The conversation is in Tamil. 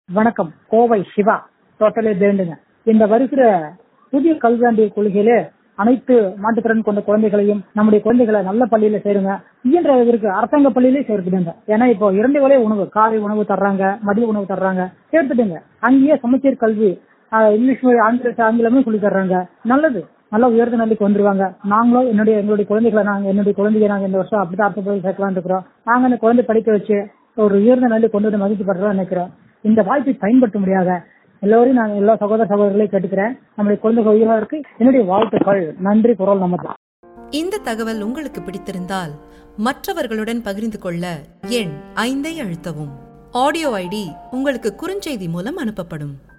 வணக்கம் கோவை சிவா டோட்டலே பேண்டுங்க இந்த வருகிற புதிய கல்வியாண்டு கொள்கையிலே அனைத்து மாற்றுத்திறன் கொண்ட குழந்தைகளையும் நம்முடைய குழந்தைகளை நல்ல பள்ளியில சேருங்க இயன்ற இருக்கு அரசாங்க பள்ளியிலே சேர்த்துடுங்க ஏன்னா இப்போ இரண்டு வேளை உணவு காலை உணவு தர்றாங்க மதிய உணவு தர்றாங்க சேர்த்துடுங்க அங்கேயே சமச்சீர் கல்வி ஆஹ் இங்கிலீஷ் மொழி ஆங்கில ஆங்கிலமும் சொல்லி தர்றாங்க நல்லது நல்ல உயர்ந்த நிலைக்கு வந்துருவாங்க நாங்களும் என்னுடைய எங்களுடைய குழந்தைகளை நாங்க என்னுடைய குழந்தைய நாங்க இந்த வருஷம் அப்படிதான் அர்த்தம் போய் சேர்க்கலாம்னு இருக்கிறோம் நாங்க அந்த குழந்தை படிக்க வச்சு ஒரு உயர்ந்த நிலைக்கு கொண்டு வந்து மகிழ்ச்சி படுறதா நினைக்கிறோம் இந்த வாய்ப்பை பயன்படுத்த முடியாத எல்லோரையும் நான் எல்லா சகோதர சகோதரர்களையும் கேட்டுக்கிறேன் நம்முடைய குழந்தைகள் உயிருக்கு என்னுடைய வாழ்த்துக்கள் நன்றி குரல் நமக்கு இந்த தகவல் உங்களுக்கு பிடித்திருந்தால் மற்றவர்களுடன் பகிர்ந்து கொள்ள எண் ஐந்தை அழுத்தவும் ஆடியோ ஐடி உங்களுக்கு குறுஞ்செய்தி மூலம் அனுப்பப்படும்